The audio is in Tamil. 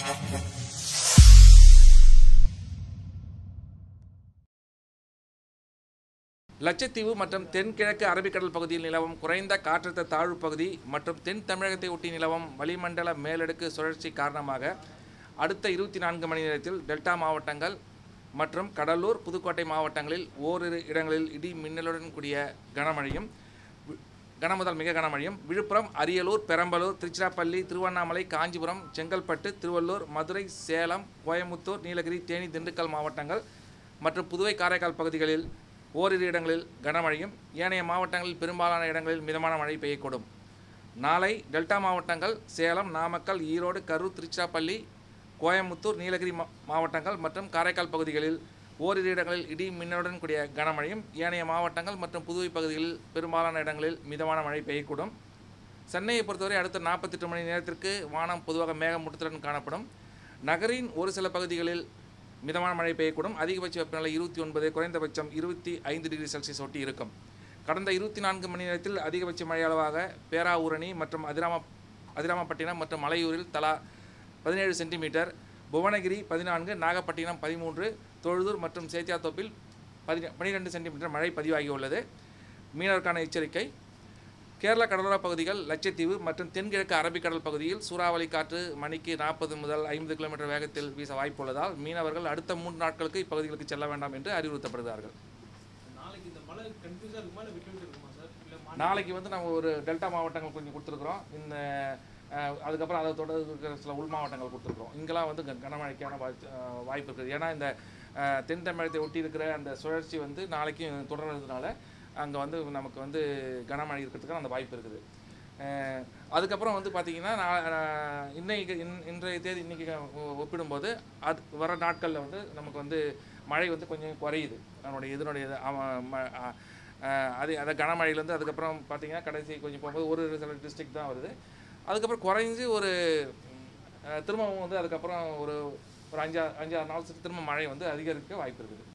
லட்சத்தீவு மற்றும் தென்கிழக்கு அரபிக்கடல் பகுதியில் நிலவும் குறைந்த காற்றழுத்த தாழ்வு பகுதி மற்றும் தென் தமிழகத்தை ஒட்டி நிலவும் வளிமண்டல மேலடுக்கு சுழற்சி காரணமாக அடுத்த இருபத்தி நான்கு மணி நேரத்தில் டெல்டா மாவட்டங்கள் மற்றும் கடலூர் புதுக்கோட்டை மாவட்டங்களில் ஓரிரு இடங்களில் இடி மின்னலுடன் கூடிய கனமழையும் வி- கனமுதல் மிக கனமழையும் விழுப்புரம் அரியலூர் பெரம்பலூர் திருச்சிராப்பள்ளி திருவண்ணாமலை காஞ்சிபுரம் செங்கல்பட்டு திருவள்ளூர் மதுரை சேலம் கோயமுத்தூர் நீலகிரி தேனி திண்டுக்கல் மாவட்டங்கள் மற்றும் புதுவை காரைக்கால் பகுதிகளில் ஓரிரு இடங்களில் கனமழையும் ஏனைய மாவட்டங்களில் பெரும்பாலான இடங்களில் மிதமான மழை பெய்யக்கூடும் நாளை டெல்டா மாவட்டங்கள் சேலம் நாமக்கல் ஈரோடு கரூர் திருச்சிராப்பள்ளி கோயமுத்தூர் நீலகிரி மா- மாவட்டங்கள் மற்றும் காரைக்கால் பகுதிகளில் ஓரிரு இடங்களில் இடி மின்னலுடன் கூடிய கனமழையும் ஏனைய மாவட்டங்கள் மற்றும் புதுவை பகுதிகளில் பெரும்பாலான இடங்களில் மிதமான மழை பெய்யக்கூடும் சென்னையை பொறுத்தவரை அடுத்த நாற்பத்தெட்டு மணி நேரத்திற்கு வானம் பொதுவாக மேகமூட்டத்துடன் காணப்படும் நகரின் ஒரு சில பகுதிகளில் மிதமான மழை பெய்யக்கூடும் அதிகபட்ச வெப்பநிலை இருபத்தி ஒன்பது குறைந்தபட்சம் இருபத்தி ஐந்து டிகிரி செல்சியஸ் ஒட்டி இருக்கும் கடந்த இருபத்தி நான்கு மணி நேரத்தில் அதிகபட்ச மழை அளவாக பேராவூரணி மற்றும் அதிராம அதிராமப்பட்டினம் மற்றும் மலையூரில் தலா பதினேழு சென்டிமீட்டர் புவனகிரி பதினான்கு நாகப்பட்டினம் பதிமூன்று தொழுதூர் மற்றும் சேத்தியாத்தோப்பில் பதின பன்னிரெண்டு சென்டிமீட்டர் மழை பதிவாகியுள்ளது மீனவருக்கான எச்சரிக்கை கேரள கடலோர பகுதிகள் லட்சத்தீவு மற்றும் தென்கிழக்கு அரபிக்கடல் பகுதியில் சூறாவளி காற்று மணிக்கு நாற்பது முதல் ஐம்பது கிலோமீட்டர் வேகத்தில் வீச வாய்ப்புள்ளதால் மீனவர்கள் அடுத்த மூன்று நாட்களுக்கு இப்பகுதிகளுக்கு செல்ல வேண்டாம் என்று அறிவுறுத்தப்படுகிறார்கள் நாளைக்கு இந்த மழை கன்ஃபியூஸாக இருக்குமா இல்லை விட்டு விட்டு இருக்குமா சார் இல்லை நாளைக்கு வந்து நம்ம ஒரு டெல்டா மாவட்டங்கள் கொஞ்சம் கொடுத்துருக்குறோம் இந்த அஹ், அதுக்கப்புறம் அதை தொடர்ந்து இருக்கிற சில உள் மாவட்டங்கள் கொடுத்துருக்குறோம் இங்கெல்லாம் வந்து கன- கனமழைக்கான வாய்ப்பு அஹ், வாய்ப்பு இருக்குது ஏன்னா இந்த அஹ், தென் தமிழகத்தை ஒட்டி இருக்கிற அந்த சுழற்சி வந்து நாளைக்கும் தொடர்றதுனால அங்கே வந்து நமக்கு வந்து கனமழை இருக்கிறதுக்கான அந்த வாய்ப்பு இருக்குது அஹ், அதுக்கப்புறம் வந்து பார்த்திங்கன்னா நான் அஹ், இன்னைக்கு இன்- இன்றைய தேதி இன்னைக்கு ஒ- ஒப்பிடும்போது அது வர நாட்களில் வந்து நமக்கு வந்து மழை வந்து கொஞ்சம் குறையுது நம்மளுடைய இதனுடைய இது, அவன் ம- அஹ், அஹ், அது அந்த கனமழையிலேருந்து அதுக்கப்புறம் பார்த்தீங்கன்னா கடைசி கொஞ்சம் போகும்போது ஒரு சில டிஸ்ட்ரிக்ட் தான் வருது அதுக்கப்புறம் குறைஞ்சு ஒரு அஹ், திரும்பவும் வந்து அதுக்கப்புறம் ஒரு ஒரு அஞ்சா அஞ்சாறு நாள் திரும்ப மழை வந்து அதிகரிக்க வாய்ப்பு இருக்குது